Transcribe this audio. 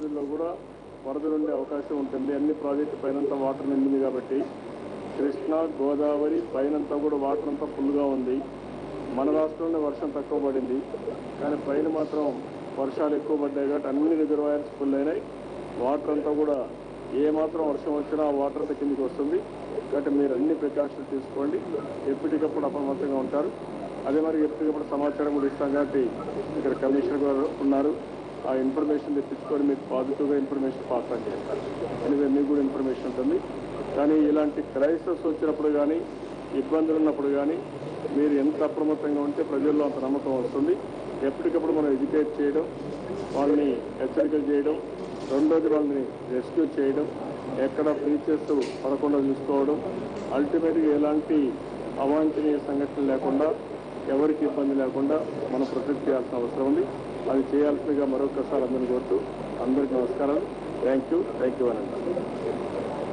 రోజుల్లో కూడా వరదలు ఉండే అవకాశం ఉంటుంది అన్ని ప్రాజెక్టు పైనంతా వాటర్ నిండింది కాబట్టి కృష్ణా గోదావరి పైనంతా కూడా వాటర్ అంతా ఫుల్గా ఉంది మన రాష్ట్రంలో వర్షం తక్కువ పడింది కానీ పైన మాత్రం వర్షాలు ఎక్కువ పడ్డాయి కాబట్టి అన్ని రిజర్వాయర్స్ ఫుల్ అయినాయి వాటర్ అంతా కూడా ఏ మాత్రం వర్షం వచ్చినా ఆ వాటర్ అంతా కిందికి వస్తుంది కాబట్టి మీరు అన్ని ప్రికాషన్స్ తీసుకోండి ఎప్పటికప్పుడు అప్రమత్తంగా ఉంటారు అదే మరి ఎప్పటికప్పుడు సమాచారం కూడా ఇస్తాం కాబట్టి ఇక్కడ కమిషనర్ గారు ఉన్నారు ఆ ఇన్ఫర్మేషన్ తెప్పించుకొని మీకు పాజిటివ్గా ఇన్ఫర్మేషన్ పాస్ ఆన్ చేస్తారు ఎనివే మీకు కూడా ఇన్ఫర్మేషన్ ఉంటుంది కానీ ఇలాంటి క్రైసిస్ వచ్చినప్పుడు కానీ ఇబ్బందులు ఉన్నప్పుడు కానీ మీరు ఎంత అప్రమత్తంగా ఉంటే ప్రజల్లో అంత నమ్మకం వస్తుంది ఎప్పటికప్పుడు మనం ఎడ్యుకేట్ చేయడం వాళ్ళని హెచ్చరికలు చేయడం రెండోది వాళ్ళని రెస్క్యూ చేయడం ఎక్కడ బ్రీచెస్ పడకుండా చూసుకోవడం అల్టిమేట్గా ఎలాంటి అవాంఛనీయ సంఘటనలు లేకుండా ఎవరికి ఇబ్బంది లేకుండా మనం ప్రొటెక్ట్ చేయాల్సిన అవసరం ఉంది అది చేయాల్సిందిగా మరొకసారి అందరిని కోరుతూ అందరికీ నమస్కారాలు థ్యాంక్ యూ థ్యాంక్ యూ అని